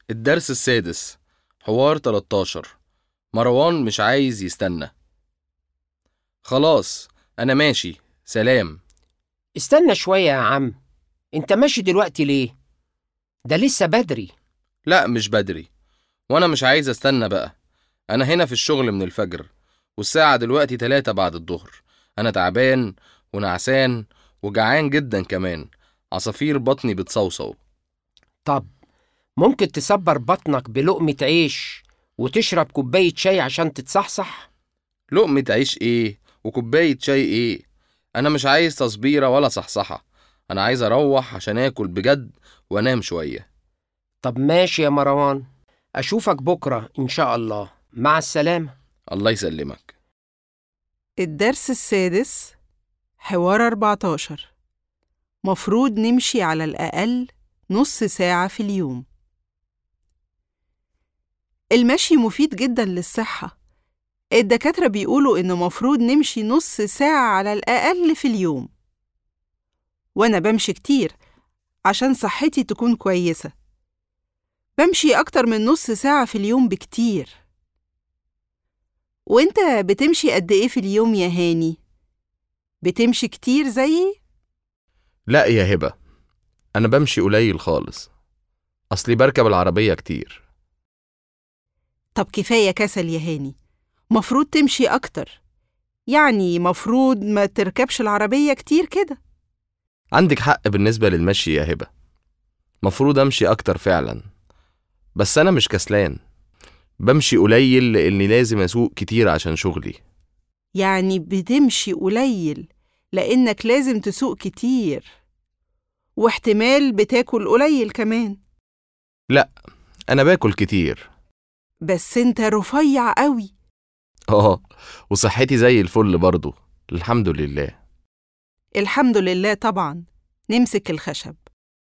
الدرس السادس حوار 13 مروان مش عايز يستنى خلاص أنا ماشي سلام استنى شوية يا عم انت ماشي دلوقتي ليه؟ ده لسه بدري لا مش بدري وأنا مش عايز استنى بقى أنا هنا في الشغل من الفجر والساعة دلوقتي تلاتة بعد الظهر أنا تعبان ونعسان وجعان جدا كمان عصافير بطني بتصوصو طب ممكن تصبر بطنك بلقمة عيش وتشرب كوباية شاي عشان تتصحصح؟ لقمة عيش إيه وكوباية شاي إيه أنا مش عايز تصبيرة ولا صحصحة أنا عايز أروح عشان آكل بجد وأنام شوية طب ماشي يا مروان أشوفك بكرة إن شاء الله مع السلامة الله يسلمك الدرس السادس حوار 14 مفروض نمشي على الأقل نص ساعة في اليوم المشي مفيد جدا للصحة الدكاترة بيقولوا إنه مفروض نمشي نص ساعة على الأقل في اليوم وأنا بمشي كتير عشان صحتي تكون كويسة بمشي أكتر من نص ساعة في اليوم بكتير وانت بتمشي قد ايه في اليوم يا هاني؟ بتمشي كتير زيي؟ لا يا هبة أنا بمشي قليل خالص أصلي بركب العربية كتير طب كفاية كسل يا هاني مفروض تمشي أكتر يعني مفروض ما تركبش العربية كتير كده عندك حق بالنسبة للمشي يا هبة مفروض أمشي أكتر فعلا بس أنا مش كسلان بمشي قليل لأني لازم أسوق كتير عشان شغلي يعني بتمشي قليل لأنك لازم تسوق كتير واحتمال بتاكل قليل كمان أنا باكل كتير بس انت رفيع قوي اه وصحتي زي الفل برضو الحمد لله الحمد لله طبعا نمسك الخشب